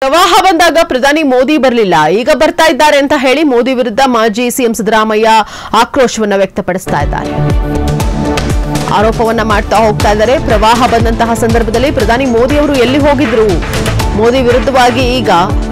ಪ್ರವಾಹ ಬಂದಾಗ ಪ್ರಧಾನಿ ಮೋದಿ ಬರಲಿಲ್ಲ ಈಗ ಬರ್ತಾ ಇದ್ದಾರೆ ಅಂತ ಹೇಳಿ ಮೋದಿ ವಿರುದ್ಧ ಮಾಜಿ ಸಿಎಂ ಸಿದ್ದರಾಮಯ್ಯ ಆಕ್ರೋಶವನ್ನ ವ್ಯಕ್ತಪಡಿಸ್ತಾ ಇದ್ದಾರೆ ಆರೋಪವನ್ನ ಮಾಡ್ತಾ ಹೋಗ್ತಾ ಇದ್ದಾರೆ ಪ್ರವಾಹ ಬಂದಂತಹ ಸಂದರ್ಭದಲ್ಲಿ ಪ್ರಧಾನಿ ಮೋದಿ ಅವರು ಎಲ್ಲಿ ಹೋಗಿದ್ರು ಮೋದಿ ವಿರುದ್ಧವಾಗಿ ಈಗ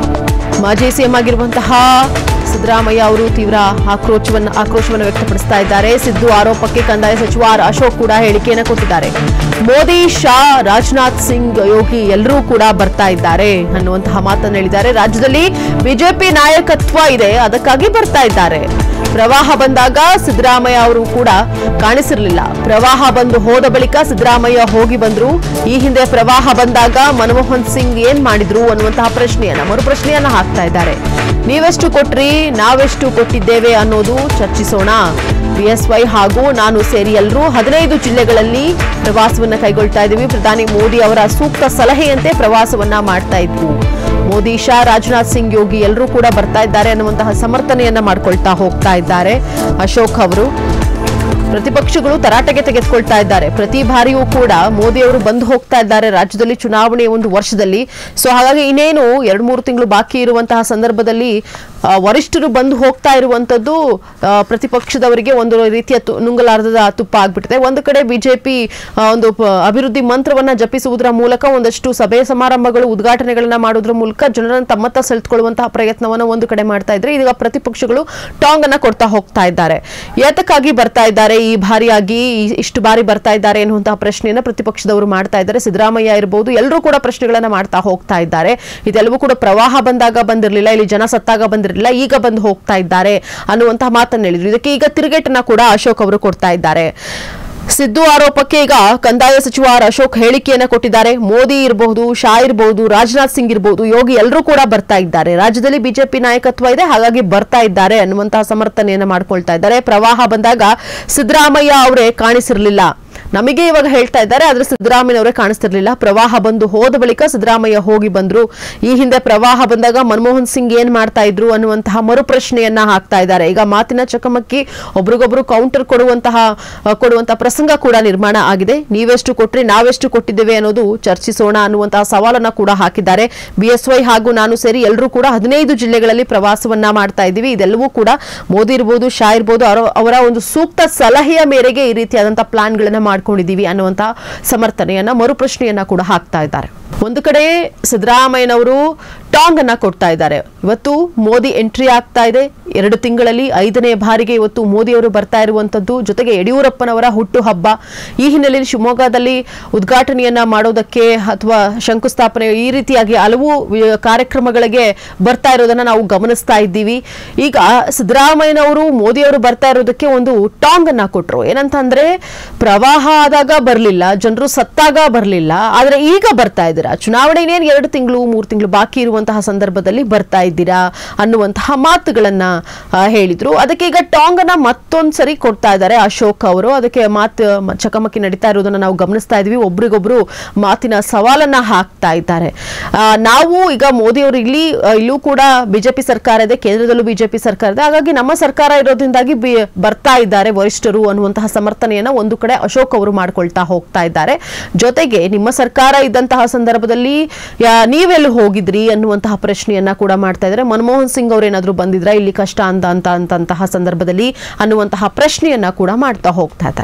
ಮಾಜಿ ಸಿಎಂ ಆಗಿರುವಂತಹ ಸಿದ್ದರಾಮಯ್ಯ ಅವರು ತೀವ್ರ ಆಕ್ರೋಶವನ್ನ ಆಕ್ರೋಶವನ್ನು ವ್ಯಕ್ತಪಡಿಸ್ತಾ ಇದ್ದಾರೆ ಸಿದ್ದು ಆರೋಪಕ್ಕೆ ಕಂದಾಯ ಸಚಿವ ಆರ್ ಅಶೋಕ್ ಕೂಡ ಹೇಳಿಕೆಯನ್ನು ಕೊಟ್ಟಿದ್ದಾರೆ ಮೋದಿ ಶಾ ರಾಜನಾಥ್ ಸಿಂಗ್ ಯೋಗಿ ಎಲ್ಲರೂ ಕೂಡ ಬರ್ತಾ ಇದ್ದಾರೆ ಅನ್ನುವಂತಹ ಮಾತನ್ನು ಹೇಳಿದ್ದಾರೆ ರಾಜ್ಯದಲ್ಲಿ ಬಿಜೆಪಿ ನಾಯಕತ್ವ ಇದೆ ಅದಕ್ಕಾಗಿ ಬರ್ತಾ ಇದ್ದಾರೆ ಪ್ರವಾಹ ಬಂದಾಗ ಸಿದ್ದರಾಮಯ್ಯ ಅವರು ಕೂಡ ಕಾಣಿಸಿರಲಿಲ್ಲ ಪ್ರವಾಹ ಬಂದು ಹೋದ ಬಳಿಕ ಸಿದ್ದರಾಮಯ್ಯ ಹೋಗಿ ಬಂದ್ರು ಈ ಹಿಂದೆ ಪ್ರವಾಹ ಬಂದಾಗ ಮನಮೋಹನ್ ಸಿಂಗ್ ಏನ್ ಮಾಡಿದ್ರು ಅನ್ನುವಂತಹ ಪ್ರಶ್ನೆಯನ್ನ ಮರು ಪ್ರಶ್ನೆಯನ್ನ ಹಾಕ್ತಾ ಇದ್ದಾರೆ ನೀವೆಷ್ಟು ಕೊಟ್ರಿ ನಾವೆಷ್ಟು ಕೊಟ್ಟಿದ್ದೇವೆ ಅನ್ನೋದು ಚರ್ಚಿಸೋಣ ಬಿಎಸ್ವೈ ಹಾಗೂ ನಾನು ಸೇರಿ ಎಲ್ಲರೂ ಹದಿನೈದು ಜಿಲ್ಲೆಗಳಲ್ಲಿ ಪ್ರವಾಸವನ್ನ ಕೈಗೊಳ್ತಾ ಇದ್ದೀವಿ ಪ್ರಧಾನಿ ಮೋದಿ ಅವರ ಸೂಕ್ತ ಸಲಹೆಯಂತೆ ಪ್ರವಾಸವನ್ನ ಮಾಡ್ತಾ ಇದ್ವು ಮೋದಿ ಶಾ ರಾಜನಾಥ್ ಸಿಂಗ್ ಯೋಗಿ ಎಲ್ಲರೂ ಕೂಡ ಬರ್ತಾ ಇದ್ದಾರೆ ಅನ್ನುವಂತಹ ಸಮರ್ಥನೆಯನ್ನ ಮಾಡ್ಕೊಳ್ತಾ ಹೋಗ್ತಾ ಇದ್ದಾರೆ ಅಶೋಕ್ ಅವರು ಪ್ರತಿಪಕ್ಷಗಳು ತರಾಟೆಗೆ ತೆಗೆದುಕೊಳ್ತಾ ಇದ್ದಾರೆ ಪ್ರತಿ ಬಾರಿಯೂ ಕೂಡ ಮೋದಿ ಅವರು ಬಂದು ಹೋಗ್ತಾ ಇದ್ದಾರೆ ರಾಜ್ಯದಲ್ಲಿ ಚುನಾವಣೆಯ ಒಂದು ವರ್ಷದಲ್ಲಿ ಸೊ ಹಾಗಾಗಿ ಇನ್ನೇನು ಎರಡು ಮೂರು ತಿಂಗಳು ಬಾಕಿ ಇರುವಂತಹ ಸಂದರ್ಭದಲ್ಲಿ ಆ, ವರಿಷ್ಠರು ಬಂದು ಹೋಗ್ತಾ ಇರುವಂತದ್ದು ಆ, ಪ್ರತಿಪಕ್ಷದವರಿಗೆ ಒಂದು ರೀತಿಯ ತು- ನುಂಗಲಾರದ ತುಪ್ಪ ಆಗ್ಬಿಟ್ಟಿದೆ ಒಂದು ಕಡೆ ಬಿಜೆಪಿ ಒಂದು ಪ- ಅಭಿವೃದ್ಧಿ ಮಂತ್ರವನ್ನ ಜಪಿಸುವುದರ ಮೂಲಕ ಒಂದಷ್ಟು ಸಭೆ ಸಮಾರಂಭಗಳು ಉದ್ಘಾಟನೆಗಳನ್ನ ಮಾಡೋದ್ರ ಮೂಲಕ ಜನರನ್ನು ತಮ್ಮತ್ತ ಸೆಳೆದುಕೊಳ್ಳುವಂತಹ ಪ್ರಯತ್ನವನ್ನ ಒಂದು ಕಡೆ ಮಾಡ್ತಾ ಇದ್ರೆ ಇದೀಗ ಪ್ರತಿಪಕ್ಷಗಳು ಟಾಂಗ್ ಅನ್ನ ಕೊಡ್ತಾ ಹೋಗ್ತಾ ಇದ್ದಾರೆ ಏತಕ್ಕಾಗಿ ಬರ್ತಾ ಇದ್ದಾರೆ ಈ ಬಾರಿಯಾಗಿ ಈ- ಇಷ್ಟು ಬಾರಿ ಬರ್ತಾ ಇದ್ದಾರೆ ಎನ್ನುವಂತಹ ಪ್ರಶ್ನೆಯನ್ನ ಪ್ರತಿಪಕ್ಷದವರು ಮಾಡ್ತಾ ಇದ್ದಾರೆ ಸಿದ್ದರಾಮಯ್ಯ ಇರಬಹುದು ಎಲ್ಲರೂ ಕೂಡ ಪ್ರಶ್ನೆಗಳನ್ನ ಮಾಡ್ತಾ ಹೋಗ್ತಾ ಇದ್ದಾರೆ ಇದೆಲ್ಲವೂ ಕೂಡ ಪ್ರವಾಹ ಬಂದಾಗ ಬಂದಿರಲಿಲ್ಲ ಇಲ್ಲಿ ಜನ ಸತ್ತಾಗ ಬಂದಿರಲಿಲ್ಲ ಈಗ ಬಂದು ಹೋಗ್ತಾ ಇದ್ದಾರೆ ಅನ್ನುವಂತಹ ಮಾತನ್ನ ಹೇಳಿದ್ರು ಇದಕ್ಕೆ ಈಗ ತಿರುಗೇಟನ್ನ ಕೂಡ ಅಶೋಕ್ ಅವರು ಕೊಡ್ತಾ ಇದ್ದಾರೆ ಸಿದ್ದು ಆರೋಪಕ್ಕೆ ಈಗ ಕಂದಾಯ ಸಚಿವ ಆರ್ ಅಶೋಕ್ ಹೇಳಿಕೆಯನ್ನ ಕೊಟ್ಟಿದ್ದಾರೆ ಮೋದಿ ಇರಬಹುದು ಶಾ ಇರಬಹುದು ರಾಜನಾಥ್ ಸಿಂಗ್ ಇರಬಹುದು ಯೋಗಿ ಎಲ್ಲರೂ ಕೂಡ ಬರ್ತಾ ಇದ್ದಾರೆ ರಾಜ್ಯದಲ್ಲಿ ಬಿಜೆಪಿ ನಾಯಕತ್ವ ಇದೆ ಹಾಗಾಗಿ ಬರ್ತಾ ಇದ್ದಾರೆ ಅನ್ನುವಂತಹ ಸಮರ್ಥನೆಯನ್ನ ಮಾಡ್ಕೊಳ್ತಾ ಇದ್ದಾರೆ ಪ್ರವಾಹ ಬಂದಾಗ ಸಿದ್ದರಾಮಯ್ಯ ಅವರೇ ಕಾಣಿಸಿರಲಿಲ್ಲ ನಮಗೆ ಇವಾಗ ಹೇಳ್ತಾ ಇದ್ದಾರೆ ಆದ್ರೆ ಸಿದ್ದರಾಮಯ್ಯ ಅವರೇ ಕಾಣಿಸ್ತಿರ್ಲಿಲ್ಲ ಪ್ರವಾಹ ಬಂದು ಹೋದ ಬಳಿಕ ಸಿದ್ದರಾಮಯ್ಯ ಹೋಗಿ ಬಂದ್ರು ಈ ಹಿಂದೆ ಪ್ರವಾಹ ಬಂದಾಗ ಮನಮೋಹನ್ ಸಿಂಗ್ ಏನ್ ಮಾಡ್ತಾ ಇದ್ರು ಅನ್ನುವಂತಹ ಮರುಪ್ರಶ್ನೆಯನ್ನ ಹಾಕ್ತಾ ಇದ್ದಾರೆ ಈಗ ಮಾತಿನ ಚಕಮಕಿ ಒಬ್ರಿಗೊಬ್ರು ಕೌಂಟರ್ ಕೊಡುವಂತಹ ಆ, ಕೊಡುವಂತಹ ಪ್ರಸಂಗ ಕೂಡ ನಿರ್ಮಾಣ ಆಗಿದೆ ನೀವೆಷ್ಟು ಕೊಟ್ರಿ ನಾವೆಷ್ಟು ಕೊಟ್ಟಿದ್ದೇವೆ ಅನ್ನೋದು ಚರ್ಚಿಸೋಣ ಅನ್ನುವಂತಹ ಸವಾಲನ್ನ ಕೂಡ ಹಾಕಿದ್ದಾರೆ ಬಿಎಸ್ವೈ ಹಾಗೂ ನಾನು ಸೇರಿ ಎಲ್ಲರೂ ಕೂಡ ಹದಿನೈದು ಜಿಲ್ಲೆಗಳಲ್ಲಿ ಪ್ರವಾಸವನ್ನ ಮಾಡ್ತಾ ಇದ್ದೀವಿ ಇದೆಲ್ಲವೂ ಕೂಡ ಮೋದಿ ಇರ್ಬೋದು ಶಾ ಇರ್ಬೋದು ಅವರ- ಅವರ ಒಂದು ಸೂಕ್ತ ಸಲಹೆಯ ಮೇರೆಗೆ ಈ ರೀತಿಯಾದಂತಹ ಪ್ಲಾನ್ಗಳನ್ನ ಮಾಡ್ಕೊಂಡಿದ್ದೀವಿ ಅನ್ನುವಂತಹ ಸಮರ್ಥನೆಯನ್ನ ಮರುಪ್ರಶ್ನೆಯನ್ನ ಕೂಡ ಹಾಕ್ತಾ ಇದ್ದಾರೆ ಒಂದು ಕಡೆ ಸಿದ್ದರಾಮಯ್ಯನವರು ಟಾಂಗ್ ಅನ್ನ ಕೊಡ್ತಾ ಇದ್ದಾರೆ ಇವತ್ತು ಮೋದಿ ಎಂಟ್ರಿ ಆಗ್ತಾ ಇದೆ ಎರಡು ತಿಂಗಳಲ್ಲಿ ಐದನೇ ಬಾರಿಗೆ ಇವತ್ತು ಮೋದಿ ಅವರು ಬರ್ತಾ ಇರುವಂತದ್ದು ಜೊತೆಗೆ ಯಡಿಯೂರಪ್ಪನವರ ಹುಟ್ಟು ಹಬ್ಬ ಈ ಹಿನ್ನೆಲೆಯಲ್ಲಿ ಶಿವಮೊಗ್ಗದಲ್ಲಿ ಉದ್ಘಾಟನೆಯನ್ನ ಮಾಡೋದಕ್ಕೆ ಅಥವಾ ಶಂಕುಸ್ಥಾಪನೆ ಈ ರೀತಿಯಾಗಿ ಹಲವು ವಿ- ಕಾರ್ಯಕ್ರಮಗಳಿಗೆ ಬರ್ತಾ ಇರೋದನ್ನ ನಾವು ಗಮನಿಸ್ತಾ ಇದ್ದೀವಿ ಈಗ ಸಿದ್ದರಾಮಯ್ಯನವರು ಮೋದಿ ಅವರು ಬರ್ತಾ ಇರೋದಕ್ಕೆ ಒಂದು ಟಾಂಗ್ ಅನ್ನ ಕೊಟ್ರು ಏನಂತಂದ್ರೆ ಪ್ರವಾಹ ಆದಾಗ ಬರಲಿಲ್ಲ ಜನರು ಸತ್ತಾಗ ಬರಲಿಲ್ಲ ಆದ್ರೆ ಈಗ ಬರ್ತಾ ಇದ್ದೀರಾ ಚುನಾವಣೆ ಇನ್ನೇನು ಎರಡು ತಿಂಗಳು ಮೂರು ತಿಂಗಳು ಬಾಕಿ ಇರುವಂತಹ ಸಂದರ್ಭದಲ್ಲಿ ಬರ್ತಾ ಇದ್ದೀರಾ ಅನ್ನುವಂತಹ ಮಾತುಗಳನ್ನ ಆ, ಹೇಳಿದ್ರು ಅದಕ್ಕೆ ಈಗ ಟಾಂಗ್ ಅನ್ನ ಮತ್ತೊಂದ್ ಸರಿ ಕೊಡ್ತಾ ಇದ್ದಾರೆ ಅಶೋಕ್ ಅವರು ಅದಕ್ಕೆ ಮಾತು ಮ- ಚಕಮಕಿ ನಡೀತಾ ಇರೋದನ್ನ ನಾವು ಗಮನಿಸ್ತಾ ಇದೀವಿ ಒಬ್ರಿಗೊಬ್ರು ಮಾತಿನ ಸವಾಲನ್ನ ಹಾಕ್ತಾ ಇದ್ದಾರೆ ಆ, ನಾವು ಈಗ ಮೋದಿ ಅವರು ಇಲ್ಲಿ ಆ, ಇಲ್ಲೂ ಕೂಡ ಬಿಜೆಪಿ ಸರ್ಕಾರ ಇದೆ ಕೇಂದ್ರದಲ್ಲೂ ಬಿಜೆಪಿ ಸರ್ಕಾರ ಇದೆ ಹಾಗಾಗಿ ನಮ್ಮ ಸರ್ಕಾರ ಇರೋದ್ರಿಂದಾಗಿ ಬಿ- ಬರ್ತಾ ಇದ್ದಾರೆ ವರಿಷ್ಠರು ಅನ್ನುವಂತಹ ಸಮರ್ಥನೆಯನ್ನ ಒಂದು ಕಡೆ ಅಶೋಕ್ ಅವರು ಮಾಡ್ಕೊಳ್ತಾ ಹೋಗ್ತಾ ಇದ್ದಾರೆ ಜೊತೆಗೆ ನಿಮ್ಮ ಸರ್ಕಾರ ಇದ್ದಂತಹ ಸಂದರ್ಭದಲ್ಲಿ ಯಾ- ನೀವೆಲ್ಲಿ ಹೋಗಿದ್ರಿ ಅನ್ನುವಂತಹ ಪ್ರಶ್ನೆಯನ್ನ ಕೂಡ ಮಾಡ್ತಾ ಇದ್ದಾರೆ ಮನಮೋಹನ್ ಸಿಂಗ್ ಅವ್ರೇನಾದ್ರೂ ಬಂದಿದ್ರ ಇಲ್ಲಿ ಕಷ್ಟ ಅಂತ ಅಂತ ಅಂತಂತಹ ಸಂದರ್ಭದಲ್ಲಿ ಅನ್ನುವಂತಹ ಪ್ರಶ್ನೆಯನ್ನ ಕೂಡ ಮಾಡ್ತಾ ಹೋಗ್ತಾ ಇದ್ದಾರೆ